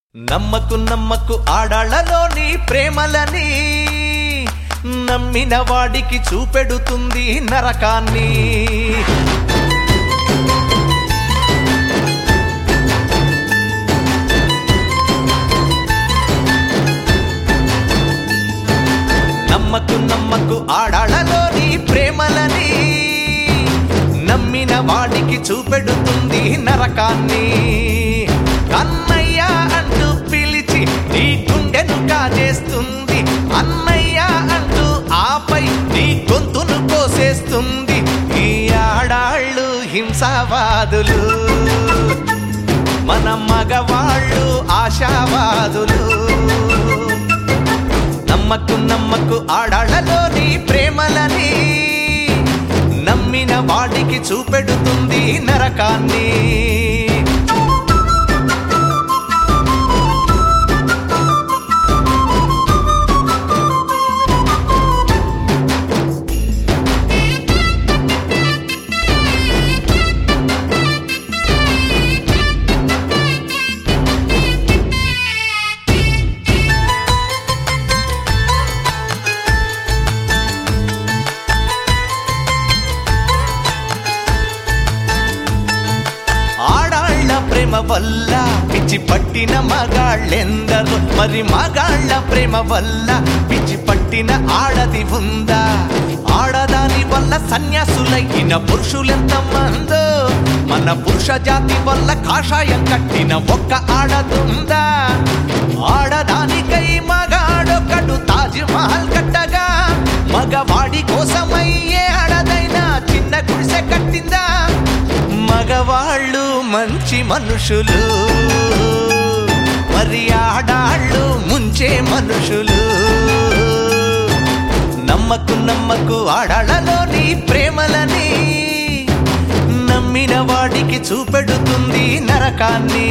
నమ్మకు నమ్మకు ఆడాళ్లలోని ప్రేమలని నమ్మిన వాడికి చూపెడుతుంది నరకాన్ని నమ్మకు నమ్మకు ఆడాళ్లలోని ప్రేమలని నమ్మిన వాడికి చూపెడుతుంది నరకాన్ని కన్నయ్య అంటూ పిలిచి నీ గుండెను కాజేస్తుంది అన్నయ్య అంటూ ఆపై నీ గొంతును కోసేస్తుంది ఈ ఆడాళ్ళు హింసావాదులు మన మగవాళ్ళు ఆశావాదులు నమ్మకు నమ్మకు ఆడాళ్లలోని ప్రేమలని నమ్మిన వాడికి చూపెడుతుంది నరకాన్ని ఆడాళ్ళ ప్రేమ వల్ల పిచ్చి పట్టిన మగాళ్ళెందరు మరి మగాళ్ళ ప్రేమ వల్ల పిచ్చి పట్టిన ఆడది ఉందా ఆడదాని వల్ల సన్యాసులైన పురుషులెంత మందో మన పురుష జాతి వల్ల కాషాయం కట్టిన ఒక్క ఆడదుందా ఆడదానికై మగాడొకడు తాజ్ మహల్ కట్టగా మగవాడి కోసమయ్యే ఆడదైనా చిన్న గుడిసె కట్టిందా మగవాళ్ళు మంచి మనుషులు మరి ఆడాళ్ళు ముంచే మనుషులు నమ్మకు నమ్మకు ఆడాళ్ళలోని ప్రేమలని నమ్మిన వాడికి చూపెడుతుంది నరకాన్ని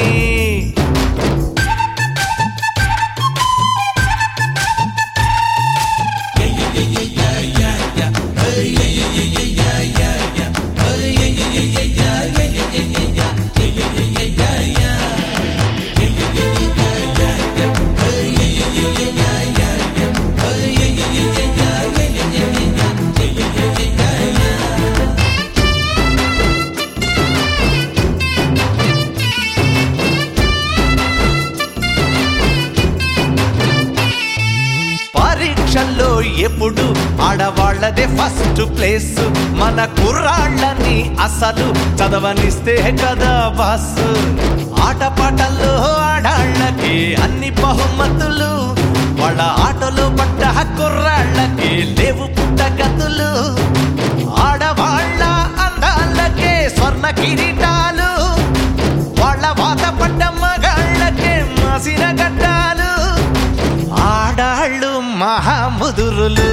పరీక్షల్లో ఎప్పుడు ఆడవాళ్లదే ఫస్ట్ ప్లేస్ మన కుర్రాళ్ళని అసలు చదవనిస్తే కదా బాస్ ఆటపాటల్లో ఆడాళ్ళకి అన్ని బహుమతులు వాళ్ళ ఆటలో పడ్డ కుర్రాళ్ళకి లేవు పుట్టగతులు ఆడవాళ్ళ అందాలకే స్వర్ణ కిరీటాలు వాళ్ళ వాత పడ్డ మగాళ్ళకే మాసిన గడ్డాలు ఆడాళ్ళు మహాముదురులు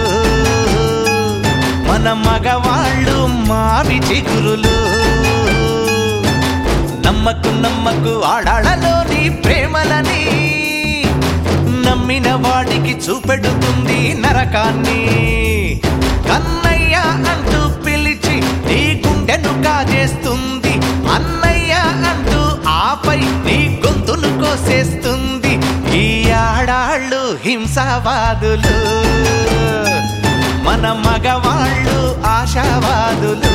మన మగవాళ్ళు మావి చిగురులు నమ్మకు నమ్మకు ఆడాళ్ళలోని ప్రేమలని నమ్మిన వాడికి చూపెడుతుంది నరకాన్ని కన్నయ్య అంటూ పిలిచి నీ గుండెను కాజేస్తుంది అన్నయ్య అంటూ ఆపై నీ గొంతును కోసేస్తుంది ఈ ఆడాళ్ళు హింసావాదులు మన మగవాళ్ళు ఆశావాదులు